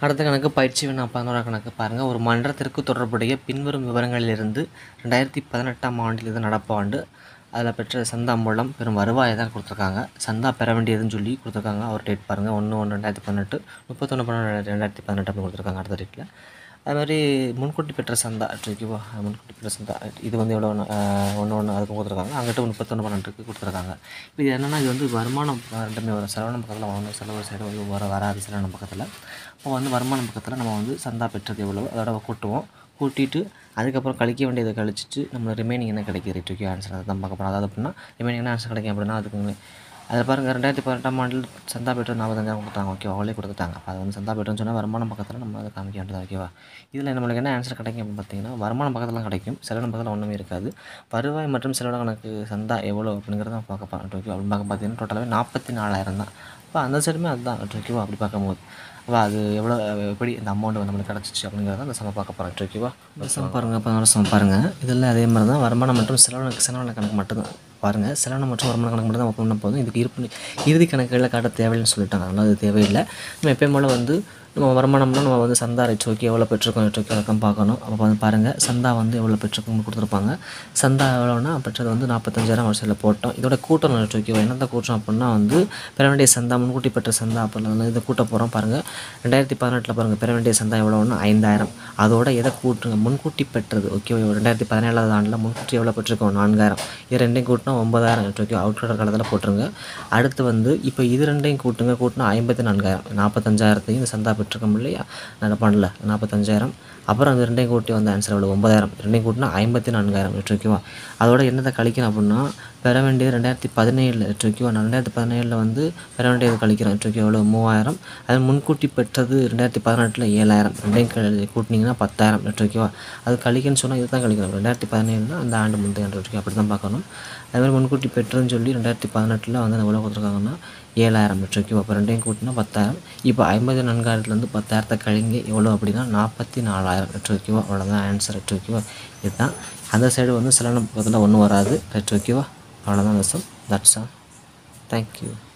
அடுத்த கணக்கு பயிற்சி வினா பதினோரா கணக்கு பாருங்கள் ஒரு மன்றத்திற்கு தொடர்புடைய பின்வரும் விவரங்களிலிருந்து ரெண்டாயிரத்தி பதினெட்டாம் ஆண்டில் இது நடப்பு ஆண்டு அதில் பெற்ற சந்தா மூலம் பெரும் வருவாயை தான் கொடுத்துருக்காங்க சந்தா பெற வேண்டியதுன்னு சொல்லி கொடுத்துருக்காங்க அவர் டேட் பாருங்கள் ஒன்று ஒன்று ரெண்டாயிரத்தி பதினெட்டு முப்பத்தொன்று பன்னெண்டு ரெண்டாயிரத்தி பதினெட்டு அப்படி கொடுத்துருக்காங்க அடுத்த டேட்டில் அது மாதிரி முன்கூட்டி பெற்ற சந்தா ஓகேவா முன்கூட்டி பெற்ற சந்தா இது வந்து எவ்வளோ ஒன்று ஒன்று அதுக்கு கொடுத்துருக்காங்க அங்கிட்ட முப்பத்தொன்று பன்னெண்டுக்கு கொடுத்துருக்காங்க இப்போ இது என்னென்னா இது வந்து வருமானம் ரெண்டுமே வரும் செலவின பக்கத்தில் வந்து செலவு சைடு வந்து வர வராது செலவின பக்கத்தில் இப்போ வந்து வருமானம் பக்கத்தில் நம்ம வந்து சந்தா பெற்றது எவ்வளோ அதோட கூட்டுவோம் கூட்டிட்டு அதுக்கப்புறம் கழிக்க வேண்டியதை கழிச்சிட்டு நம்ம ரிமைனிங் என்ன கிடைக்கிது ரைட் ஓகே ஆன்சர் அதை தான் பார்க்க போகிறோம் அதாவது அப்படின்னா ரிமைனிங் என்ன ஆன்சர் கிடைக்கும் அப்படின்னா அதுக்கு அதில் பாருங்கள் ரெண்டாயிரத்தி பதினெட்டாம் ஆண்டில் சந்தா பெற்று நாற்பத்தஞ்சாயிரம் கொடுத்தாங்க ஓகே அவங்களே கொடுத்துட்டாங்க அப்போ அது வந்து சந்தா பெற்றுன்னு சொன்னால் வருமானம் பக்கத்தில் நம்ம அதை காமிக்க வேண்டியது ஓகேவா இதில் நம்மளுக்கு என்ன ஆன்சர் கிடைக்கும் அப்படின்னு பார்த்தீங்கன்னா வருமானம் பக்கத்தில் கிடைக்கும் செலவின பக்கத்தில் ஒன்றுமே இருக்காது வருவாய் மற்றும் செலவின கணக்கு சந்தா எவ்வளோ அப்படிங்கிறத நம்ம பார்க்க போகிறோம் ஓகே அப்படின்னு பார்க்க பார்த்தீங்கன்னா டோட்டலாகவே நாற்பத்தி நாலாயிரம் தான் அப்போ அந்த சைடுமே அதுதான் ஓகேவா அப்படி பார்க்கும்போது அப்போ அது எவ்வளோ எப்படி இந்த அமௌண்ட் வந்து நம்மளுக்கு கிடச்சிச்சு அப்படிங்கிறத அந்த சம பார்க்க போகிறோம் ஓகேவா சம பாருங்கள் அப்போ அந்த சம பாருங்கள் இதில் அதே மாதிரி தான் வருமானம் மற்றும் செலவின செலவின கணக்கு மட்டும்தான் பாருங்கள் செலவினம் மற்றும் வருமான கணக்கு மட்டும் தான் பண்ண போதும் இதுக்கு இருப்பு இறுதி கணக்குகளில் காட்ட தேவையில்லைன்னு சொல்லிட்டாங்க அதனால் அது தேவையில்லை நம்ம எப்பயும் போல் வந்து நம்ம வருமானம்னா நம்ம வந்து சந்தா ரைட் ஓகே எவ்வளோ பெற்றிருக்கோம் ரைட் ஓகே வழக்கம் பார்க்கணும் அப்போ வந்து பாருங்கள் சந்தா வந்து எவ்வளோ பெற்றிருக்கோம்னு கொடுத்துருப்பாங்க சந்தா எவ்வளோனா பெற்றது வந்து நாற்பத்தஞ்சாயிரம் வரிசையில் போட்டோம் இதோட கூட்டம் ரைட் ஓகே என்னத்தை கூட்டம் அப்படின்னா வந்து பெற வேண்டிய சந்தா முன்கூட்டி பெற்ற சந்தா அப்படின்னா இதை கூட்ட போகிறோம் பாருங்கள் ரெண்டாயிரத்தி பதினெட்டில் பாருங்கள் பெற வேண்டிய சந்தா எவ்வளோன்னா ஐந்தாயிரம் அதோட எதை கூட்டுங்க முன்கூட்டி பெற்றது ஓகே ரெண்டாயிரத்தி பதினேழாவது ஆண்டில் முன்கூட்டி எவ்வளோ பெற்றிருக்கோம் நான்காயிரம் இது ரெண்டையும் கூட்டினா ஒன்பதாயிரம் ஓகே அவுட்லோடர் காலத்தில் போட்டுருங்க அடுத்து வந்து இப்போ இது ரெண்டையும் கூட்டுங்க கூட்டினா ஐம்பத்தி நான்காயிரம் நாற்பத்தஞ்சாயிரத்தையும் இந்த சந்தா பெற்றிருக்கோம் இல்லையா நான் பண்ணல நாற்பத்தஞ்சாயிரம் அப்புறம் அந்த ரெண்டையும் கூட்டி வந்த ஆன்சர் எவ்வளோ ஒன்பதாயிரம் ரெண்டையும் கூட்டினா ஐம்பத்தி நான்காயிரம் ஓகேவா அதோட என்னத்தை கழிக்கணும் அப்படின்னா பெற வேண்டியது ரெண்டாயிரத்தி பதினேழில் ஓகேவா நான் ரெண்டாயிரத்தி பதினேழில் வந்து பெற வேண்டியது கழிக்கிறேன் ஓகே எவ்வளோ மூவாயிரம் அது முன்கூட்டி பெற்றது ரெண்டாயிரத்தி பதினெட்டில் ஏழாயிரம் ரெண்டையும் கழி கூட்டினீங்கன்னா பத்தாயிரம் ஓகேவா அது கழிக்கன்னு சொன்னால் இதுதான் கழிக்கணும் ரெண்டாயிரத்தி பதினேழுனா அந்த ஆண்டு முந்தைய ஆண்டு ஓகே அப்படி தான் பார்க்கணும் அதுமாதிரி முன்கூட்டி பெற்றுன்னு சொல்லி ரெண்டாயிரத்தி பதினெட்டில் வந்து எவ்வளோ கொடுத்துருக்காங்கன்னா ஏழாயிரம் ஓகேவா அப்போ ரெண்டையும் கூட்டினா பத்தாயிரம் இப்போ ஐம்பது நான்காயிரத்துலேருந்து பத்தாயிரத்தை கழிங்க எவ்வளோ அப்படின்னா நாற்பத்தி நாலாயிரம் ஓகேவா அவ்வளோதான் ஆன்சர் ஓகேவா இதுதான் அந்த சைடு வந்து சில பக்கத்தில் ஒன்றும் வராது ரைட் ஓகேவா அவ்வளோதான் விஷயம் தட்ஸ் ஆல் தேங்க்யூ